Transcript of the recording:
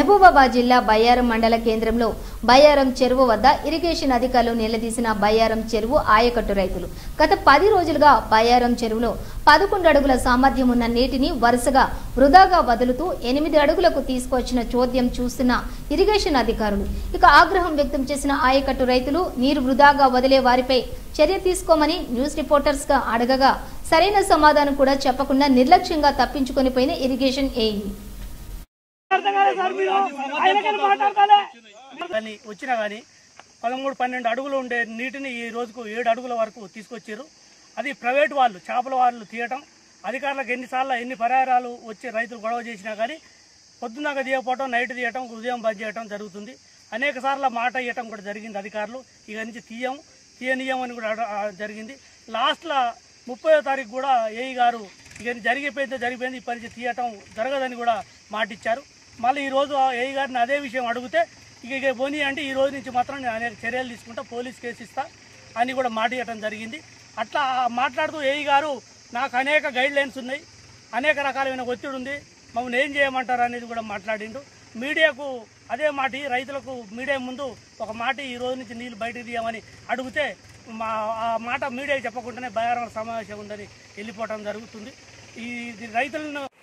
మహబూబాబాద్ జిల్లా బయ్యారం మండల కేంద్రంలో బయ్యారం చెరువు వద్ద ఇరిగేషన్ అధికారులు నిలదీసిన బయ్యారం చెరువు ఆయకట్టు రైతులు గత పది రోజులుగా బయ్యారం చెరువులో పదకొండు అడుగుల సామర్థ్యం ఉన్న నీటిని వరుసగా వృధాగా వదులుతూ ఎనిమిది అడుగులకు తీసుకొచ్చిన చోద్యం చూస్తున్న ఇరిగేషన్ అధికారులు ఇక ఆగ్రహం వ్యక్తం చేసిన ఆయకట్టు రైతులు నీరు వృధాగా వదిలే వారిపై చర్య తీసుకోమని న్యూస్ రిపోర్టర్స్ గా అడగగా సరైన సమాధానం కూడా చెప్పకుండా నిర్లక్ష్యంగా తప్పించుకొని పోయిన ఇరిగేషన్ ఏఈ కానీ వచ్చినా కానీ పదమూడు పన్నెండు అడుగులు ఉండే నీటిని ఈ రోజుకు ఏడు అడుగుల వరకు తీసుకొచ్చారు అది ప్రైవేట్ వాళ్ళు చేపల వాళ్ళు తీయటం అధికారులకు ఎన్నిసార్లు ఎన్ని పరిహారాలు వచ్చి రైతులు గొడవ చేసినా కానీ పొద్దున్నాక తీయకపోవటం నైట్ తీయటం ఉదయం బంద్ చేయటం జరుగుతుంది అనేక సార్లు మాట ఇవ్వటం కూడా జరిగింది అధికారులు ఇక నుంచి తీయం తీయనీయం అని కూడా అడ- ఆ జరిగింది లాస్ట్లో ముప్పయో తారీఖు కూడా ఏఈ గారు ఇక జరిగిపోయిందో జరిగిపోయింది ఈ పని తీయటం జరగదని కూడా మాటిచ్చారు మళ్ళీ ఈ రోజు ఏఈ గారిని అదే విషయం అడిగితే ఇక ఇక పోనీ అంటే ఈ రోజు నుంచి మాత్రం నేను అనేక చర్యలు తీసుకుంటా పోలీస్ కేసు ఇస్తా అని కూడా మాట ఇవ్వటం జరిగింది అట్లా మాట్లాడుతూ ఏఈ గారు నాకు అనేక గైడ్ లైన్స్ ఉన్నాయి అనేక రకాలైన ఒత్తిడి ఉంది మమ్మల్ని ఏం చేయమంటారు అనేది కూడా మాట్లాడిండు మీడియాకు అదే మాట ఈ రైతులకు మీడియా ముందు ఒక మాట ఈ రోజు నుంచి నీళ్ళు బయటకు తీయమని అడిగితే మా ఆ మాట మీడియాకి చెప్పకుండానే బయారం సమావేశం ఉందని వెళ్ళిపోవడం జరుగుతుంది ఈ ఇది రైతులను